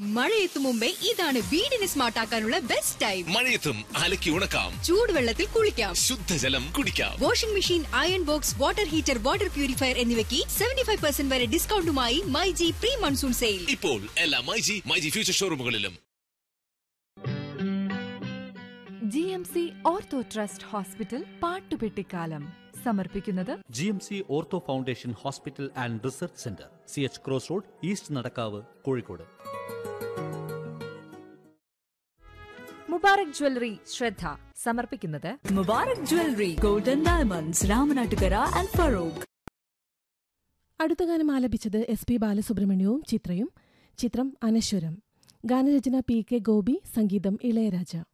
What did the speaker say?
മഴയെത്തും മുമ്പേ ഇതാണ് വീടിനെ സ്മാർട്ട് ആക്കാനുള്ള ബെസ്റ്റ് ടൈം മഴയത്തും അലക്കി ഉണക്കാം ചൂടുവെള്ളത്തിൽ കുളിക്കാം ശുദ്ധജലം കുടിക്കാം washing machine iron box water heater water purifier എന്നിവയ്ക്ക് സെവന്റി ഫൈവ് പെർസെന്റ് വരെ ഡിസ്കൗണ്ടുമായി മൈജി പ്രീ മൺസൂൺ സെയിൽ ഇപ്പോൾ എല്ലാ മൈജി മൈജി ഫ്യൂച്ചർ ഷോറൂമുകളിലും G M C ortho trust hospital പാട്ടുപെട്ടിക്കാലം സമർപ്പിക്കുന്നത് G M C ortho foundation hospital and research centre C H cross road east Nadakkavu Kozhikode Mubarak jewellery ശ്രദ്ധ സമർപ്പിക്കുന്നത് Mubarak jewellery golden diamonds Ramanattukara and Farook അടുത്ത ഗാനം ആലപിച്ചത് എസ് പി ബാലസുബ്രഹ്മണ്യവും ചിത്രയും ചിത്രം അനശ്വരം ഗാനരചന പി കെ ഗോപി സംഗീതം ഇളയരാജ